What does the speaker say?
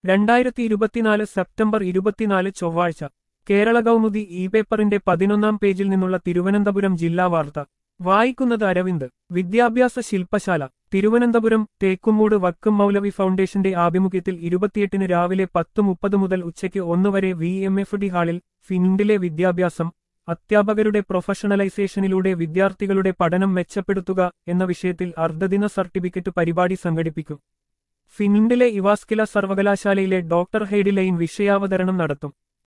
രണ്ടായിരത്തി ഇരുപത്തിനാല് സെപ്റ്റംബർ ഇരുപത്തിനാല് ചൊവ്വാഴ്ച കേരള കൗമുദി ഇ പേപ്പറിന്റെ പതിനൊന്നാം പേജിൽ നിന്നുള്ള തിരുവനന്തപുരം ജില്ലാ വാർത്ത വായിക്കുന്നത് അരവിന്ദ് വിദ്യാഭ്യാസ ശില്പശാല തിരുവനന്തപുരം തേക്കുമൂട് വക്കം മൗലവി ഫൗണ്ടേഷന്റെ ആഭിമുഖ്യത്തിൽ ഇരുപത്തിയെട്ടിന് രാവിലെ പത്ത് മുപ്പത് മുതൽ ഉച്ചയ്ക്ക് ഒന്ന് വരെ വി എം എഫ് ഡി ഹാളിൽ ഫിൻഡിലെ വിദ്യാഭ്യാസം അധ്യാപകരുടെ പ്രൊഫഷണലൈസേഷനിലൂടെ വിദ്യാർത്ഥികളുടെ പഠനം മെച്ചപ്പെടുത്തുക എന്ന വിഷയത്തിൽ അർദ്ധദിന സർട്ടിഫിക്കറ്റ് പരിപാടി സംഘടിപ്പിക്കും ഫിൻഡിലെ ഇവാസ്കില സർവകലാശാലയിലെ ഡോക്ടർ ഹെയ്ഡി ലൈൻ വിഷയാവതരണം നടത്തും